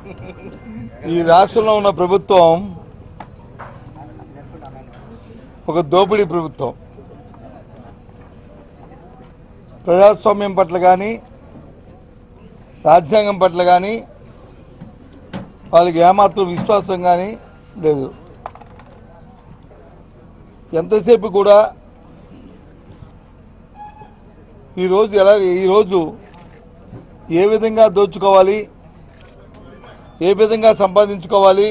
ఈ రాష్ట్రంలో ఉన్న ప్రభుత్వం ఒక దోపిడీ ప్రభుత్వం ప్రజాస్వామ్యం పట్ల కానీ రాజ్యాంగం పట్ల కానీ వాళ్ళకి ఏమాత్రం విశ్వాసం కానీ లేదు ఎంతసేపు కూడా ఈరోజు ఎలా ఈరోజు ఏ విధంగా దోచుకోవాలి ఏ విధంగా సంపాదించుకోవాలి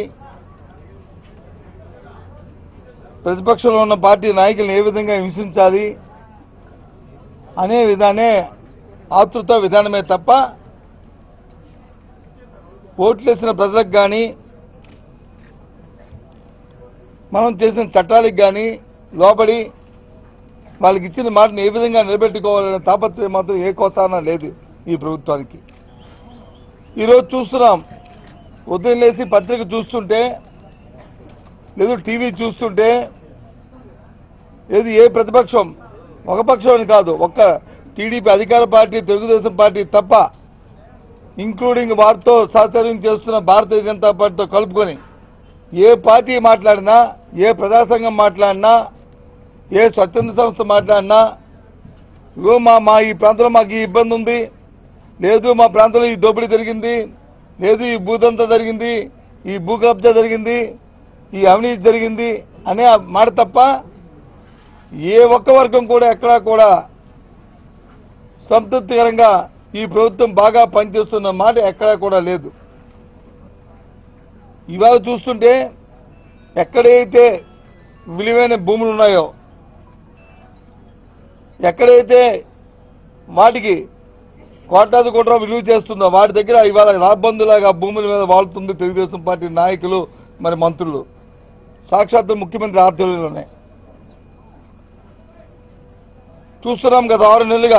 ప్రతిపక్షంలో ఉన్న పార్టీ నాయకులను ఏ విధంగా హింసించాలి అనే విధానే ఆతృత విధానమే తప్ప ఓట్లేసిన ప్రజలకు కానీ మనం చేసిన చట్టాలకు కానీ లోబడి వాళ్ళకి ఇచ్చిన మాటను ఏ విధంగా నిలబెట్టుకోవాలనే తాపత్రయం మాత్రం ఏ కోసాన లేదు ఈ ప్రభుత్వానికి ఈరోజు చూస్తున్నాం ఉదయం లేచి పత్రిక చూస్తుంటే లేదు టీవీ చూస్తుంటే ఏది ఏ ప్రతిపక్షం ఒక పక్షం అని కాదు ఒక్క టీడీపీ అధికార పార్టీ తెలుగుదేశం పార్టీ తప్ప ఇంక్లూడింగ్ వారితో సహచర్యం చేస్తున్న భారతీయ జనతా పార్టీతో కలుపుకొని ఏ పార్టీ మాట్లాడినా ఏ ప్రజా సంఘం మాట్లాడినా ఏ స్వచ్ఛంద సంస్థ మాట్లాడినా ఇగో మా మా ఈ ప్రాంతంలో మాకు ఈ ఇబ్బంది ఉంది లేదు మా ప్రాంతంలో ఈ దోపిడీ జరిగింది లేదు ఈ భూదంతా జరిగింది ఈ భూ కబ్జా జరిగింది ఈ అవినీతి జరిగింది అనే ఆ మాట తప్ప ఏ ఒక్క వర్గం కూడా ఎక్కడా కూడా సంతృప్తికరంగా ఈ ప్రభుత్వం బాగా పనిచేస్తున్న మాట ఎక్కడా కూడా లేదు ఇవాళ చూస్తుంటే ఎక్కడైతే విలువైన భూములు ఉన్నాయో ఎక్కడైతే వాటికి కోట్లాది కోట్ల విలువ చేస్తుందో వాటి దగ్గర ఇవాళ రాబందులాగా భూముల మీద వాళ్తుంది తెలుగుదేశం పార్టీ నాయకులు మరి మంత్రులు సాక్షాత్తు ముఖ్యమంత్రి ఆధ్వర్యంలోనే చూస్తున్నాం గత ఆరు నెలలుగా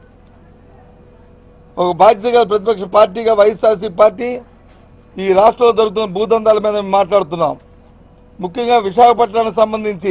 ఒక బాధ్యత గల ప్రతిపక్ష పార్టీగా వైఎస్ఆర్సీ పార్టీ ఈ రాష్ట్రంలో జరుగుతున్న భూదందాల మీద మేము మాట్లాడుతున్నాం ముఖ్యంగా విశాఖపట్నానికి సంబంధించి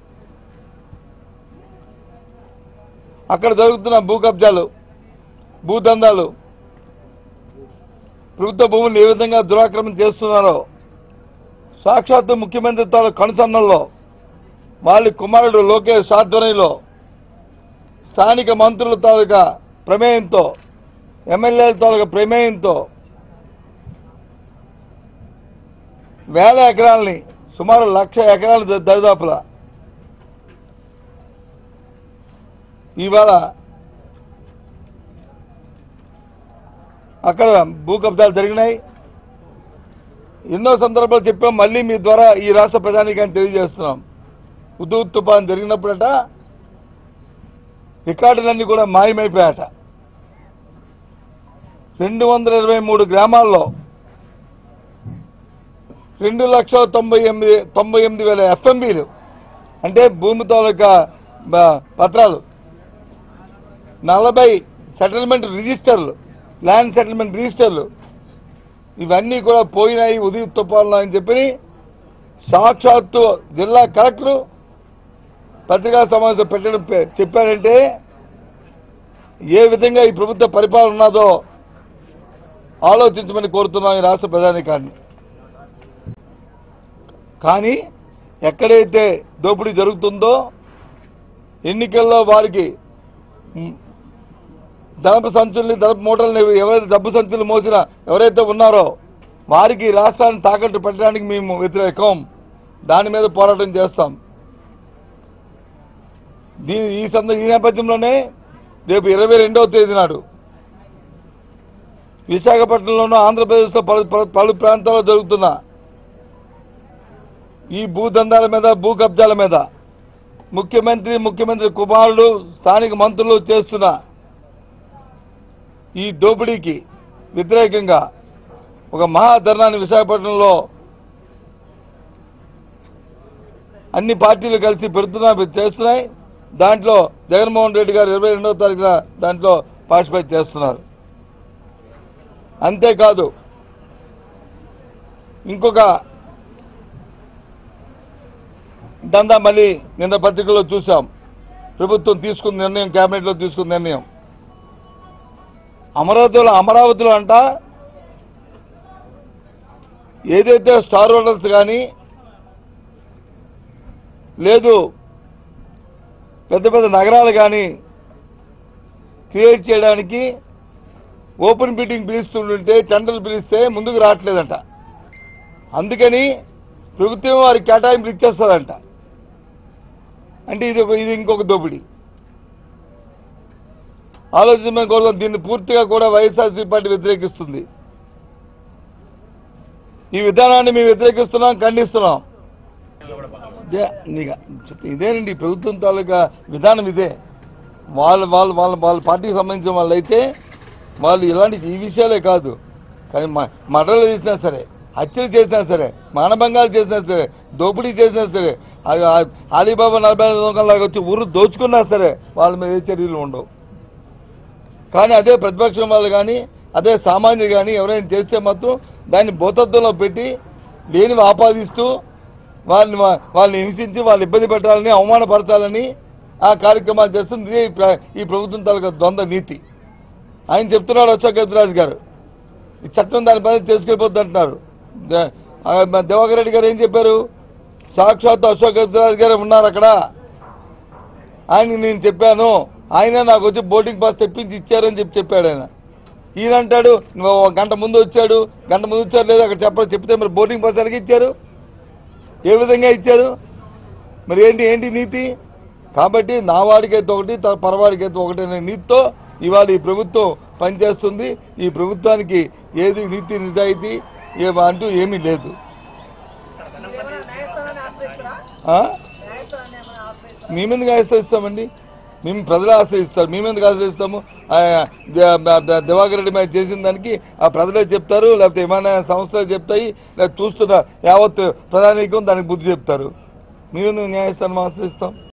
అక్కడ జరుగుతున్న భూ కబ్జాలు భూదందాలు ప్రభుత్వ భూములు ఏ విధంగా దురాక్రమణ చేస్తున్నారో సాక్షాత్తు ముఖ్యమంత్రి తాలూ కనుసన్నల్లో వాళ్ళ కుమారుడు లోకేష్ ఆధ్వర్యంలో స్థానిక మంత్రుల తాలూకా ప్రమేయంతో ఎమ్మెల్యేల తాలూకా ప్రమేయంతో వేల ఎకరాలని సుమారు లక్ష ఎకరాల ద- దరిదాపులా ఇవాళ అక్కడ భూ కబ్జాలు జరిగినాయి ఎన్నో సందర్భాలు చెప్పాం మళ్ళీ మీ ద్వారా ఈ రాష్ట్ర ప్రజానీకాన్ని తెలియజేస్తున్నాం ఉద్దు తుఫాన్ జరిగినప్పుడట రికార్డులన్నీ కూడా మాయమైపోయాట రెండు వందల ఇరవై మూడు గ్రామాల్లో రెండు లక్షల తొంభై ఎనిమిది తొంభై ఎనిమిది వేల ఎఫ్ఎంబీలు అంటే భూమి తాలూకా బ- పత్రాలు నలభై సెటిల్మెంట్ రిజిస్టర్లు ల్యాండ్ సెటిల్మెంట్ రిజిస్టర్లు ఇవన్నీ కూడా పోయినాయి ఉదయ తుఫాన్లో అని చెప్పి సాక్షాత్తు జిల్లా కలెక్టరు పత్రికా సమావేశం పెట్టడం పే- చెప్పారంటే ఏ విధంగా ఈ ప్రభుత్వ పరిపాలన ఉన్నదో ఆలోచించమని కోరుతున్నాం ఈ రాష్ట్ర ప్రధానికాన్ని కానీ ఎక్కడైతే దోపిడీ జరుగుతుందో ఎన్నికల్లో వారికి మ్, ధనపు సంచుల్ని ధనపు మూటల్ని ఎవరైతే డబ్బు సంచులు మోసిన ఎవరైతే ఉన్నారో వారికి రాష్ట్రాన్ని తాకట్టు పెట్టడానికి మేము వ్యతిరేకం దాని మీద పోరాటం చేస్తాం దీని ఈ సంద ఈ నేపథ్యంలోనే రేపు ఇరవై రెండవ తేదీ నాడు విశాఖపట్నంలోనూ ఆంధ్రప్రదేశ్లో పలు పలు- పలు ప్రాంతాల్లో జరుగుతున్న ఈ భూదందాల మీద భూ కబ్జాల మీద ముఖ్యమంత్రి ముఖ్యమంత్రి కుమారుడు స్థానిక మంత్రులు చేస్తున్న ఈ దోపిడీకి వ్యతిరేకంగా ఒక మహాధర్నాన్ని విశాఖపట్నంలో అన్ని పార్టీలు కలిసి పెడుతున్నా చేస్తున్నాయి దాంట్లో జగన్మోహన్ రెడ్డి గారు ఇరవై రెండవ తారీఖున దాంట్లో పార్టిసిపేట్ చేస్తున్నారు అంతేకాదు ఇంకొక దందా మళ్ళీ నిన్న పత్రికలో చూసాం ప్రభుత్వం తీసుకున్న నిర్ణయం కేబినెట్లో తీసుకున్న నిర్ణయం అమరావతిలో అమరావతిలో అంట ఏదైతే స్టార్ హోటల్స్ కానీ లేదు పెద్ద పెద్ద నగరాలు కానీ క్రియేట్ చేయడానికి ఓపెన్ మీటింగ్ పిలుస్తుంటే టెండర్లు పిలిస్తే ముందుకు రావట్లేదంట అందుకని ప్రభుత్వం వారికి కేటాయింపులు ఇచ్చేస్తుందంట అంటే ఇది ఒక- ఇది ఇంకొక దోపిడీ ఆలోచన కోసం దీన్ని పూర్తిగా కూడా వైఎస్ఆర్సీ పార్టీ వ్యతిరేకిస్తుంది ఈ విధానాన్ని మేము వ్యతిరేకిస్తున్నాం ఖండిస్తున్నాం ఇదే నీకు చెప్తే ఇదేనండి ఈ ప్రభుత్వం తాలూకా విధానం ఇదే వాళ్ళ వాళ్ళ వాళ్ళ వాళ్ళ పార్టీకి సంబంధించిన వాళ్ళు అయితే వాళ్ళు ఇలాంటి ఈ విషయాలే కాదు కానీ మ- మర్డర్లు చేసినా సరే హత్యలు చేసినా సరే మానభంగాలు చేసినా సరే దోపిడీ చేసినా సరే ఆ- ఆ- అలీబాబా నలభై ఐదు దొంగలాగా వచ్చి ఊరు దోచుకున్నా సరే వాళ్ళ మీద ఏ చర్యలు ఉండవు కానీ అదే ప్రతిపక్షం వాళ్ళు కానీ అదే సామాన్యులు కానీ ఎవరైనా చేస్తే మాత్రం దాన్ని భూతత్వంలో పెట్టి లేనివి ఆపాదిస్తూ వాళ్ళని వా- వాళ్ళని హింసించి వాళ్ళు ఇబ్బంది పెట్టాలని అవమానపరచాలని ఆ కార్యక్రమాలు చేస్తుంది ఇదే ఈ ప్ర- ఈ ప్రభుత్వం తాలూకా ద్వంద్వ నీతి ఆయన చెప్తున్నాడు అశోక్ గజరాజు గారు ఈ చట్టం దాని పని చేసుకెళ్ళిపోద్ది అంటున్నారు దే- ఆ మ- దివాకర్ రెడ్డి గారు ఏం చెప్పారు సాక్షాత్ అశోక్ గజరాజు గారు ఉన్నారు అక్కడ ఆయనకి నేను చెప్పాను ఆయన నాకు వచ్చి బోర్డింగ్ పాస్ తెప్పించి ఇచ్చారని చెప్పి చెప్పాడు ఆయన ఈయన అంటాడు నువ్వు ఒక గంట ముందు వచ్చాడు గంట ముందు వచ్చారు లేదు అక్కడ చెప్ప చెప్తే మరి బోర్డింగ్ పాస్ ఎలాగ ఇచ్చారు ఏ విధంగా ఇచ్చారు మరి ఏంటి ఏంటి నీతి కాబట్టి నా వాడికైతే ఒకటి త- పరవాడికైతే ఒకటి అనే నీతితో ఇవాళ ఈ ప్రభుత్వం పనిచేస్తుంది ఈ ప్రభుత్వానికి ఏది నీతి నిజాయితీ ఏ అంటూ ఏమీ లేదు ఏమైనా న్యాయస్థానాన్ని ఆశ్రయిస్తారా ఆ? న్యాయస్థానాన్ని ఏమైనా ఆశ్రయిస్తారా మేమెందుకు ఆశ్రయిస్తామండి మేము ప్రజలు ఆశ్రయిస్తారు మేమెందుకు ఆశ్రయిస్తాము ఆ, ద- ద- ద- దివాకర్ రెడ్డి మీద చేసిన దానికి ఆ ప్రజలే చెప్తారు లేకపోతే ఏమైనా సంస్థలు చెప్తాయి లేకపోతే చూస్తున్న యావత్ ప్రధానికం దానికి బుద్ధి చెప్తారు మేమెందుకు న్యాయస్థానం ఆశ్రయిస్తాం